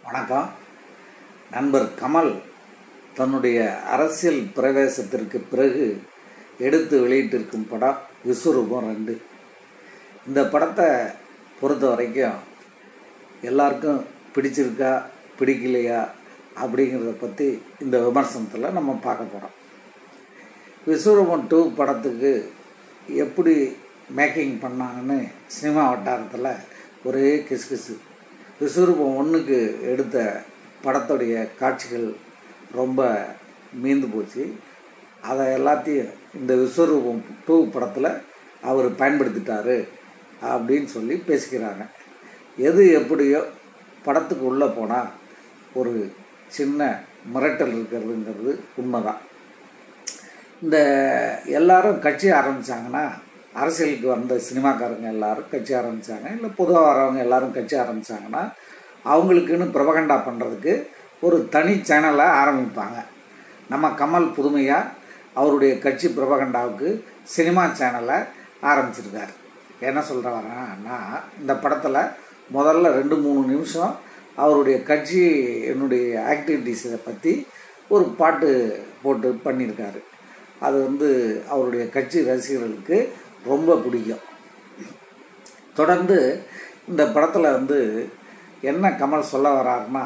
வணக்கம் நண்பர் கமல் தன்னுடைய அரசியல் பிரவேசத்திற்கு பிறகு எடுத்து வெளியிட்டிருக்கும் படம் விஸ்வரூபம் ரெண்டு இந்த படத்தை பொறுத்த வரைக்கும் எல்லாருக்கும் பிடிச்சிருக்கா பிடிக்கலையா அப்படிங்கிறத பற்றி இந்த விமர்சனத்தில் நம்ம பார்க்க போகிறோம் விஸ்வரூபம் டூ படத்துக்கு எப்படி மேக்கிங் பண்ணாங்கன்னு சினிமா வட்டாரத்தில் ஒரே கிசுகிசு விஸ்வரூபம் ஒன்றுக்கு எடுத்த படத்துடைய காட்சிகள் ரொம்ப மீந்து போச்சு அதை எல்லாத்தையும் இந்த விஸ்வரூபம் டூ படத்தில் அவர் பயன்படுத்திட்டாரு அப்படின்னு சொல்லி பேசிக்கிறாங்க எது எப்படியோ படத்துக்கு உள்ளே போனால் ஒரு சின்ன மிரட்டல் இருக்கிறதுங்கிறது உண்மைதான் இந்த எல்லாரும் கட்சி ஆரம்பித்தாங்கன்னா அரசியலுக்கு வந்த சினிமாக்காரங்க எல்லாரும் கட்சி ஆரம்பித்தாங்க இல்லை பொதுவாக வரவங்க எல்லாரும் கட்சி ஆரம்பித்தாங்கன்னா அவங்களுக்குன்னு பிரபகண்டா பண்ணுறதுக்கு ஒரு தனி சேனலை ஆரம்பிப்பாங்க நம்ம கமல் புதுமையாக அவருடைய கட்சி பிரபகண்டாவுக்கு சினிமா சேனலை ஆரம்பிச்சிருக்கார் என்ன சொல்கிற வரேன்னா இந்த படத்தில் முதல்ல ரெண்டு மூணு நிமிஷம் அவருடைய கட்சி என்னுடைய ஆக்டிவிட்டீஸை பற்றி ஒரு பாட்டு போட்டு பண்ணியிருக்காரு அது வந்து அவருடைய கட்சி ரசிகர்களுக்கு ரொம்ப பிடிக்கும் தொடர்ந்து இந்த படத்தில் வந்து என்ன கமல் சொல்ல வர்றாருன்னா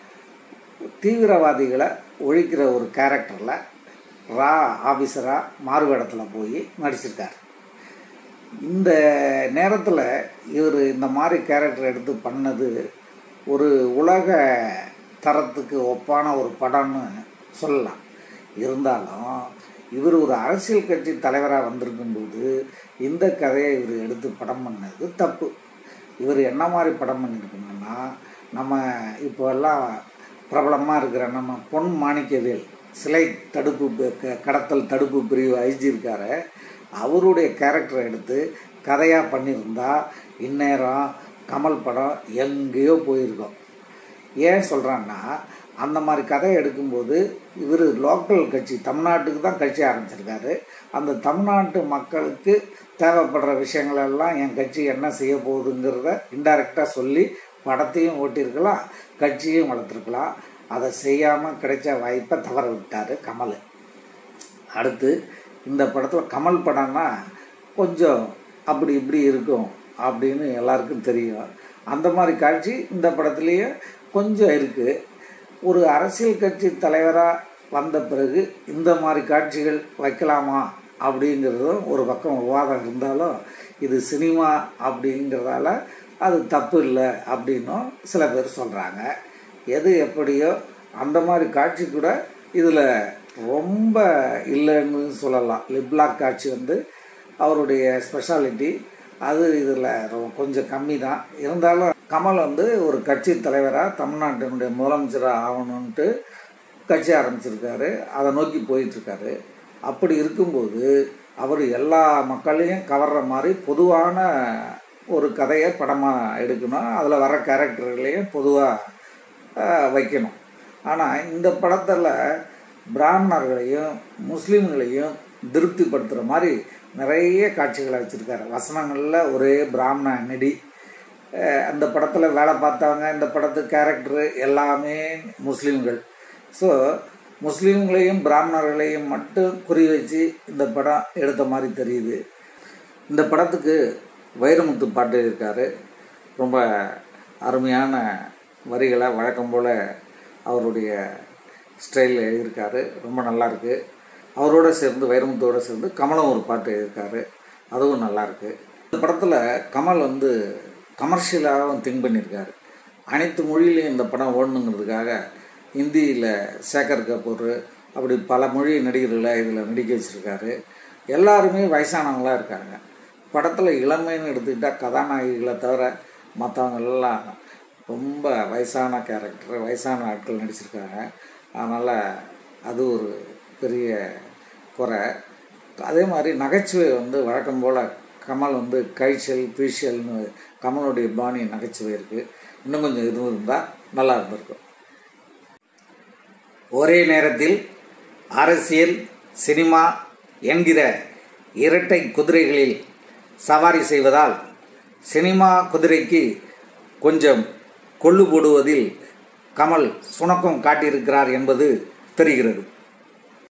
தீவிரவாதிகளை ஒழிக்கிற ஒரு கேரக்டரில் ரா ஆஃபீஸராக மாறுவேடத்தில் போய் நடிச்சிருக்கார் இந்த நேரத்தில் இவர் இந்த மாதிரி கேரக்டர் எடுத்து பண்ணது ஒரு உலக தரத்துக்கு ஒப்பான ஒரு படம்னு சொல்லலாம் இருந்தாலும் இவர் ஒரு அரசியல் கட்சி தலைவராக வந்திருக்கும்போது இந்த கதையை இவர் எடுத்து படம் பண்ணது தப்பு இவர் என்ன மாதிரி படம் பண்ணியிருக்கணும்னா நம்ம இப்போ எல்லாம் பிரபலமாக இருக்கிற நம்ம பொன் மாணிக்கவேல் சிலை தடுப்பு கடத்தல் தடுப்பு பிரிவு ஐஜி இருக்கார அவருடைய கேரக்டரை எடுத்து கதையாக பண்ணியிருந்தா இந்நேரம் கமல் படம் எங்கேயோ போயிருக்கோம் ஏன் சொல்கிறான்னா அந்த மாதிரி கதையை எடுக்கும்போது இவர் லோக்கல் கட்சி தமிழ்நாட்டுக்கு தான் கட்சி ஆரம்பிச்சிருக்காரு அந்த தமிழ்நாட்டு மக்களுக்கு தேவைப்படுற விஷயங்களெல்லாம் என் கட்சி என்ன செய்ய போகுதுங்கிறத இன்டைரக்டாக சொல்லி படத்தையும் ஓட்டியிருக்கலாம் கட்சியும் வளர்த்துருக்கலாம் அதை செய்யாமல் கிடைச்ச வாய்ப்பை தவற விட்டார் கமல் அடுத்து இந்த படத்தில் கமல் படம்னா கொஞ்சம் அப்படி இப்படி இருக்கும் அப்படின்னு எல்லாருக்கும் தெரியும் அந்த மாதிரி காட்சி இந்த படத்துலேயே கொஞ்சம் இருக்குது ஒரு அரசியல் கட்சி தலைவராக வந்த பிறகு இந்த மாதிரி காட்சிகள் வைக்கலாமா அப்படிங்கிறதும் ஒரு பக்கம் விவாதம் இருந்தாலும் இது சினிமா அப்படிங்கிறதால அது தப்பு இல்லை அப்படின்னும் சில பேர் சொல்கிறாங்க எது எப்படியோ அந்த மாதிரி காட்சி கூட இதில் ரொம்ப இல்லைன்னு சொல்லலாம் லிப்லாக் காட்சி வந்து அவருடைய ஸ்பெஷாலிட்டி அது இதில் கொஞ்சம் கம்மி தான் இருந்தாலும் கமல் வந்து ஒரு கட்சி தலைவராக தமிழ்நாட்டினுடைய முதலமைச்சராக ஆகணுன்ட்டு கட்சி ஆரம்பிச்சிருக்காரு அதை நோக்கி போயிட்டுருக்காரு அப்படி இருக்கும்போது அவர் எல்லா மக்களையும் கவர்ற மாதிரி பொதுவான ஒரு கதையை படமாக எடுக்கணும் அதில் வர கேரக்டர்களையும் பொதுவாக வைக்கணும் ஆனால் இந்த படத்தில் பிராமணர்களையும் முஸ்லீம்களையும் திருப்திப்படுத்துகிற மாதிரி நிறைய காட்சிகளை வச்சுருக்காரு வசனங்களில் ஒரே பிராமண நெடி அந்த படத்தில் வேலை பார்த்தவங்க இந்த படத்து கேரக்டரு எல்லாமே முஸ்லீம்கள் ஸோ முஸ்லீம்களையும் பிராமணர்களையும் மட்டும் குறி வச்சு இந்த படம் எடுத்த மாதிரி தெரியுது இந்த படத்துக்கு வைரமுத்து பாட்டு இருக்கார் ரொம்ப அருமையான வரிகளை வழக்கம் போல் அவருடைய ஸ்டைலில் எழுதியிருக்காரு ரொம்ப நல்லாயிருக்கு அவரோட சேர்ந்து வைரமுத்தோடு சேர்ந்து கமலும் ஒரு பாட்டு எழுதியிருக்காரு அதுவும் நல்லாயிருக்கு இந்த படத்தில் கமல் வந்து கமர்ஷியலாகவும் திங்க் பண்ணியிருக்காரு அனைத்து மொழியிலையும் இந்த படம் ஓடணுங்கிறதுக்காக ஹிந்தியில் சேகர் கபூர் அப்படி பல மொழி நடிகர்களை இதில் நடிக்க வச்சுருக்காரு எல்லாருமே வயசானவங்களாக இருக்காங்க படத்தில் இளமைன்னு எடுத்துக்கிட்டால் கதாநாயகிகளை தவிர மற்றவங்கெல்லாம் ரொம்ப வயசான கேரக்டர் வயசான ஆட்கள் நடிச்சிருக்காங்க அதனால் அது ஒரு பெரிய குறை அதே மாதிரி நகைச்சுவை வந்து வழக்கம் போல் கமல் வந்து கைச்சல் பீஷல்னு கமலுடைய பாணி நகைச்சுவை இருக்குது இன்னும் கொஞ்சம் இருந்திருந்தால் நல்லா இருந்திருக்கும் ஒரே நேரத்தில் அரசியல் சினிமா என்கிற இரட்டை குதிரைகளில் சவாரி செய்வதால் சினிமா குதிரைக்கு கொஞ்சம் கொள்ளு போடுவதில் கமல் சுணக்கம் காட்டியிருக்கிறார் என்பது தெரிகிறது